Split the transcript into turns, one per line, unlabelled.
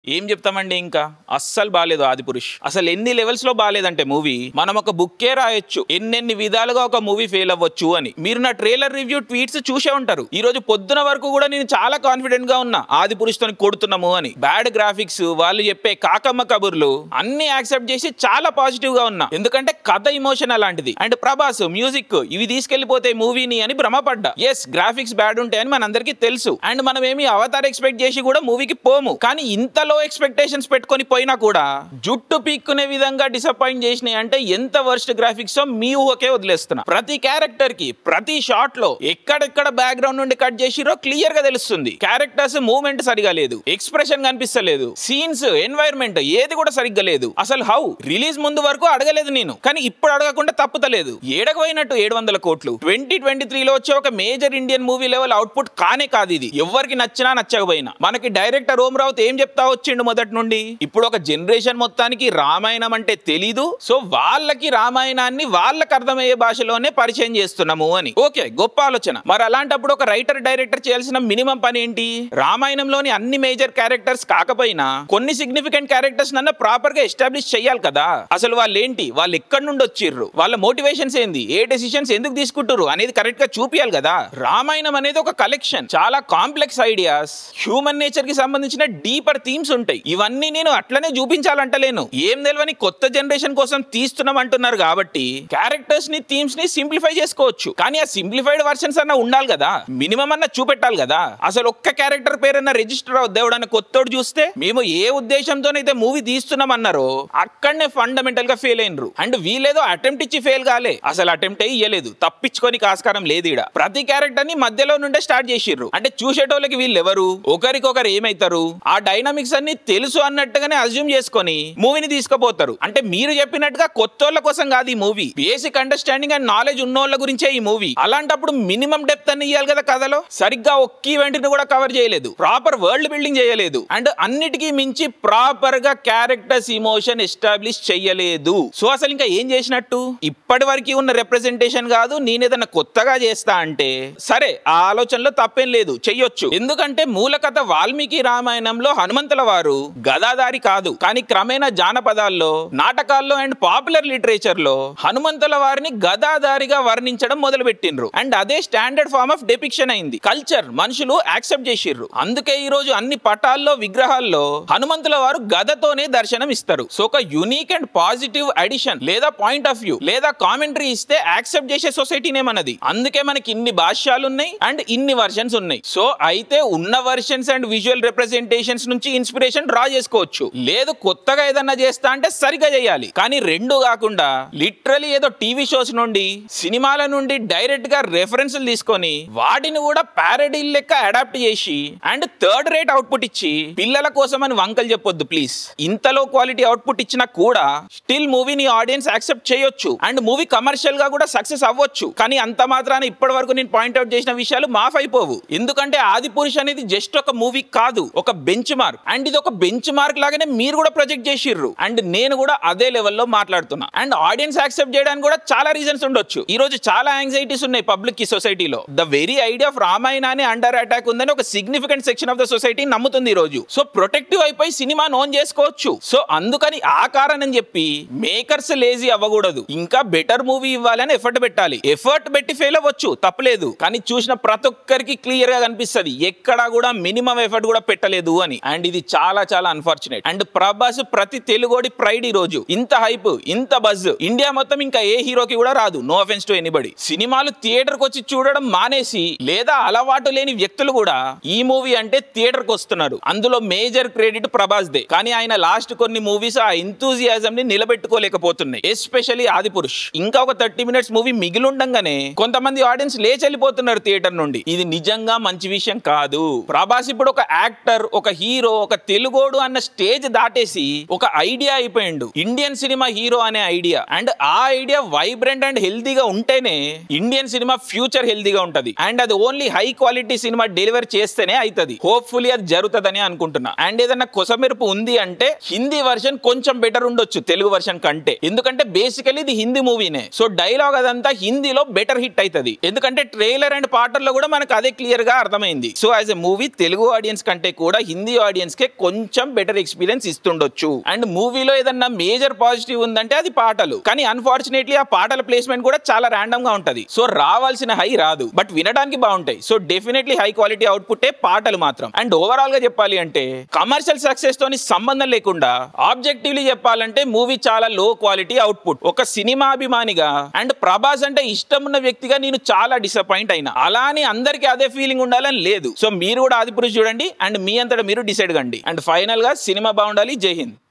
ఏం చెప్తామండి ఇంకా అస్సలు బాగాలేదు ఆదిపురుష్ అసలు ఎన్ని లెవెల్స్ లో బాగాలేదంటే మూవీ మనం ఒక బుక్కే రాయొచ్చు ఎన్నెన్ని విధాలుగా ఒక మూవీ ఫెయిల్ అవ్వచ్చు అని మీరు నా ట్రైలర్ రివ్యూ ట్వీట్స్ చూసే ఉంటారు ఈ రోజు పొద్దున వరకు కూడా నేను చాలా కాన్ఫిడెంట్ గా ఉన్నా ఆదిపురుష్ తోని కొడుతున్నాము అని బ్యాడ్ గ్రాఫిక్స్ వాళ్ళు చెప్పే కాకమ్మ కబుర్లు అన్ని యాక్సెప్ట్ చేసి చాలా పాజిటివ్ గా ఉన్నా ఎందుకంటే కథ ఇమోషన్ అలాంటిది అండ్ ప్రభాస్ మ్యూజిక్ ఇవి తీసుకెళ్లిపోతే మూవీని అని భ్రమపడ్డా ఎస్ గ్రాఫిక్స్ బ్యాడ్ ఉంటాయని మనందరికీ తెలుసు అండ్ మనం ఏమి అవతార్ ఎక్స్పెక్ట్ చేసి కూడా మూవీకి పోము కానీ ఇంత లో ఎక్స్పెక్టేషన్స్ పెట్టుకొని పోయినా కూడా జుట్టు పీక్కునే విధంగా డిసప్పాయింట్ చేసినాయి అంటే ఎంత వర్స్ట్ గ్రాఫిక్స్ మీ ఊహకే వదిలేస్తున్నా ప్రతి క్యారెక్టర్ కి ప్రతి షాట్ లో ఎక్కడెక్కడ బ్యాక్గ్రౌండ్ నుండి కట్ చేసిరో క్లియర్ గా తెలుస్తుంది క్యారెక్టర్స్ మూవ్మెంట్ సరిగా లేదు ఎక్స్ప్రెషన్ కనిపిస్తలేదు సీన్స్ ఎన్వైర్న్మెంట్ ఏది కూడా సరిగ్గా లేదు అసలు హౌ రిలీజ్ ముందు వరకు అడగలేదు నేను కానీ ఇప్పుడు అడగకుండా తప్పుతలేదు ఏడకపోయినట్టు ఏడు వందల కోట్లు ట్వంటీ ట్వంటీ త్రీలో వచ్చే ఒక major Indian movie level output కానే కాదు ఇది ఎవరికి నచ్చినా నచ్చకపోయినా మనకి డైరెక్టర్ ఓం రావుత్ ఏం చెప్తా వచ్చిండు మొదటి నుండి ఇప్పుడు ఒక జనరేషన్ మొత్తానికి రామాయణం అంటే తెలీదు సో వాళ్ళకి రామాయణాన్ని వాళ్ళకి అర్థమయ్యే భాషలోనే పరిచయం చేస్తున్నాము అని ఓకే గొప్ప ఆలోచన మరి అలాంటప్పుడు ఒక రైటర్ డైరెక్టర్ చేయాల్సిన మినిమం పని ఏంటి రామాయణంలోని అన్ని మేజర్ క్యారెక్టర్స్ కాకపోయినా కొన్ని సిగ్నిఫికెంట్ క్యారెక్టర్స్ నన్న ప్రాపర్ గా ఎస్టాబ్లిష్ చేయాలి కదా అసలు వాళ్ళు ఏంటి వాళ్ళు ఎక్కడి నుండి వచ్చిర్రు వాళ్ళ మోటివేషన్స్ ఏంది ఏ డెసిషన్స్ ఎందుకు తీసుకుంటారు అనేది కరెక్ట్ గా చూపియాలి కదా రామాయణం అనేది ఒక కలెక్షన్ చాలా కాంప్లెక్స్ ఐడియాస్ హ్యూమన్ నేచర్ కి సంబంధించిన డీపర్ థీమ్స్ ఉంటాయి ఇవన్నీ నేను అట్లనే చూపించాలంటలేను ఏం తెలియని కొత్త జనరేషన్ కోసం తీస్తున్నాం అంటున్నారు కాబట్టి క్యారెక్టర్స్ ని థీమ్స్ ని సింప్లిఫై చేసుకోవచ్చు కానీ ఆ సింప్లిఫైడ్ వర్షన్స్ అన్న ఉండాలి కదా మినిమం అన్న చూపెట్టాలి కదా అసలు ఒక్క క్యారెక్టర్ పేరన్నా రిజిస్టర్ అవుద్దేవుడని కొత్తోడు చూస్తే మేము ఏ ఉద్దేశంతోనైతే మూవీ తీస్తున్నాం అన్నారో అక్కడనే ఫండమెంటల్ గా ఫెయిల్ అయినరు అండ్ వీళ్ళేదో అటెంప్ట్ ఇచ్చి ఫెయిల్ కాలే అసలు అటెంప్ట్ ఇయ్యలేదు తప్పించుకోనికి ఆస్కారం లేదు ఈడ ప్రతి క్యారెక్టర్ ని మధ్యలో నుండే స్టార్ట్ చేసిర్రు అంటే చూసేటోళ్ళకి వీళ్ళు ఎవరు ఒకరికొకరు ఏమైతారు ఆ డైనామిక్స్ అన్ని తెలుసు అన్నట్టుగానే అజ్యూమ్ చేసుకొని మూవీని తీసుకుపోతారు అంటే మీరు చెప్పినట్టుగా కొత్తోళ్ళ కోసం కాదు ఈ movie basic understanding and knowledge ఉన్నోళ్ళ గురించే ఈ మూవీ అలాంటప్పుడు మినిమం డెప్త్ అని ఇవ్వాలి కదా కథలో సరిగ్గా ఒక్క ఈవెంట్ ని కూడా కవర్ చేయలేదు ప్రాపర్ వరల్డ్ బిల్డింగ్ చేయలేదు అండ్ అన్నిటికీ మించి ప్రాపర్ గా క్యారెక్టర్స్ ఇమోషన్ ఎస్టాబ్లిష్ చేయలేదు సో అసలు ఇంకా ఏం చేసినట్టు ఇప్పటి వరకు ఉన్న రిప్రజెంటేషన్ కాదు నేనేదన్నా కొత్తగా చేస్తా అంటే సరే ఆ ఆలోచనలో తప్పేం లేదు చెయ్యొచ్చు ఎందుకంటే మూల కథ వాల్మీకి రామాయణంలో హనుమంతుల వారు గదాదారి కాదు కానీ క్రమేణా జానపదాల్లో నాటకాల్లో అండ్ పాపులర్ లిటరేచర్ లో హనుమంతుల వారిని గదాదారిగా వర్ణించడం మొదలు పెట్టిండ్రు అండ్ అదే స్టాండర్డ్ ఫార్మ్ ఆఫ్ డెపిక్షన్ అయింది కల్చర్ మనుషులు యాక్సెప్ట్ చేసిర్రు అందుకే ఈ రోజు అన్ని పటాల్లో విగ్రహాల్లో హనుమంతుల వారు గదతోనే దర్శనం ఇస్తారు సో ఒక యూనిక్ అండ్ పాజిటివ్ అడిషన్ లేదా పాయింట్ ఆఫ్ వ్యూ లేదా కామెంటరీ ఇస్తే యాక్సెప్ట్ చేసే సొసైటీనే మనది అందుకే మనకి ఇన్ని భాష్యాలు ఉన్నాయి అండ్ ఇన్ని వర్షన్స్ ఉన్నాయి సో అయితే ఉన్న వర్షన్స్ అండ్ విజువల్ రిప్రజెంటేషన్స్ నుంచి ఇన్స్పిరేషన్ డ్రా చేసుకోవచ్చు లేదు కొత్తగా ఏదన్నా చేస్తా అంటే సరిగా చేయాలి కానీ రెండు కాకుండా లిటరలీ ఏదో టీవీ షోస్ నుండి సినిమాల నుండి డైరెక్ట్ గా రెఫరెన్స్లు తీసుకొని వాటిని కూడా ప్యారడీ లెక్క అడాప్ట్ చేసి అండ్ థర్డ్ రేట్ అవుట్పుట్ ఇచ్చి పిల్లల కోసం అని వంకలు చెప్పొద్దు ప్లీజ్ ఇంతలో క్వాలిటీ అవుట్పుట్ ఇచ్చినా కూడా స్టిల్ మూవీని ఆడియన్స్ యాక్సెప్ట్ చేయొచ్చు అండ్ మూవీ కమర్షియల్ గా కూడా సక్సెస్ అవ్వచ్చు కానీ అంత మాత్రాన ఇప్పటి వరకు నేను పాయింట్అవుట్ చేసిన విషయాలు మాఫ్ అయిపోవు ఎందుకంటే ఆది పురుష్ అనేది జస్ట్ ఒక మూవీ కాదు ఒక బెంచ్ మార్క్ అండ్ ఇది ఒక బెంచ్ మార్క్ లాగానే మీరు కూడా ప్రొజెక్ట్ చేసిర్రు అండ్ నేను కూడా అదే లెవెల్లో మాట్లాడుతున్నా అండ్ ఆడియన్స్ యాక్సెప్ట్ చేయడానికి కూడా చాలా రీజన్స్ ఉండొచ్చు ఈ రోజు చాలా యాంగ్జైటీస్ ఉన్నాయి పబ్లిక్ కి సొసైటీలో ద వెరీ ఐడియా ఆఫ్ రామాయణాన్ని అండర్ అటాక్ ఉందని ఒక significant section of the society నమ్ముతుంది ఈ రోజు సో ప్రొటెక్టివ్ అయిపోయి సినిమా నోన్ చేసుకోవచ్చు సో అందుకని ఆ కారణం చెప్పి మేకర్స్ లేజీ అవ్వకూడదు ఇంకా బెటర్ మూవీ ఇవ్వాలని ఎఫర్ట్ పెట్టాలి ఎఫర్ట్ పెట్టి ఫెయిల్ అవ్వచ్చు తప్పలేదు కానీ చూసిన ప్రతి ఒక్కరికి క్లియర్ గా కనిపిస్తుంది ఎక్కడా కూడా మినిమం ఎఫర్ట్ కూడా పెట్టలేదు అని అండ్ ఇది చాలా చాలా అన్ఫార్చునేట్ అండ్ ప్రభాస్ ప్రతి తెలుగోడి ప్రైడ్ ఈ రోజు ఇంత హైప్ ఇంత బజ్ ఇండియా మొత్తం ఇంకా ఏ హీరోకి కూడా రాదు నో అఫెన్స్ టు ఎనీబడి సినిమాలు థియేటర్ కి వచ్చి చూడడం మానేసి లేదా అలవాటు లేని వ్యక్తులు కూడా ఈ మూవీ అంటే థియేటర్ కి వస్తున్నారు అందులో మేజర్ క్రెడిట్ ప్రభాస్ దే కానీ ఆయన లాస్ట్ కొన్ని మూవీస్ ఆ ఎంతూజియాజం ని నిలబెట్టుకోలేకపోతున్నాయి ఎస్పెషల్లీ ఆది పురుష్ ఇంకా ఒక థర్టీ మినిట్స్ మూవీ మిగిలిండంగానే కొంతమంది ఆడియన్స్ లేచి వెళ్ళిపోతున్నారు థియేటర్ నుండి ఇది నిజంగా మంచి విషయం కాదు ప్రభాస్ ఇప్పుడు ఒక యాక్టర్ ఒక హీరో ఒక తెలుగోడు అన్న స్టేజ్ దాటేసి ఒక ఐడియా అయిపోయిండు ఇండియన్ సినిమా హీరో అనే ఐడియా అండ్ ఆ ఐడియా వైబ్రెంట్ అండ్ హెల్తీగా ఉంటేనే ఇండియన్ సినిమా ఫ్యూచర్ హెల్తీగా ఉంటది అండ్ అది only high quality cinema deliver చేస్తేనే అవుతుంది హోప్ఫుల్లీ అది జరుగుతుందని అనుకుంటున్నా అండ్ ఏదన్నా కొసమెరుపు ఉంది అంటే హిందీ వర్షన్ కొంచెం బెటర్ ఉండొచ్చు తెలుగు వర్షన్ కంటే ఎందుకంటే బేసికలీ ఇది హిందీ మూవీనే సో డైలాగ్ అదంతా హిందీలో బెటర్ హిట్ అవుతుంది ఎందుకంటే ట్రైలర్ అండ్ పాటల్లో కూడా మనకు అదే క్లియర్ గా అర్థమైంది so as a movie Telugu audience కంటే కూడా హిందీ ఆడియన్స్ కే కొంచెం బెటర్ ఎక్స్పీరియన్స్ ఇస్తుండొచ్చు అండ్ మూవీలో ఏదన్నా మేజర్ పాజిటివ్ ఉందంటే అది పాటలు కానీ అన్ఫార్చునేట్లీ ఆ పాటల ప్లేస్మెంట్ కూడా చాలా ర్యాండమ్ గా ఉంటది సో రావాల్సిన హై రాదు బట్ వినడానికి బాగుంటాయి so definitely high quality output పాటలు మాత్రం అండ్ ఓవరాల్ గా చెప్పాలి అంటే కమర్షియల్ సక్సెస్ తోని సంబంధం లేకుండా ఆబ్జెక్టివ్లీ చెప్పాలంటే మూవీ చాలా లో క్వాలిటీ అవుట్పుట్ ఒక సినిమా అభిమానిగా అండ్ ప్రభాస్ అంటే ఇష్టం ఉన్న వ్యక్తిగా నేను చాలా డిసప్పాయింట్ అయినా అలా అని అందరికీ అదే ఫీలింగ్ ఉండాలని లేదు సో మీరు కూడా ఆదిపురుష్ చూడండి అండ్ మీ అంతటా మీరు డిసైడ్ కండి అండ్ ఫైనల్ గా సినిమా బాగుండాలి జై హింద్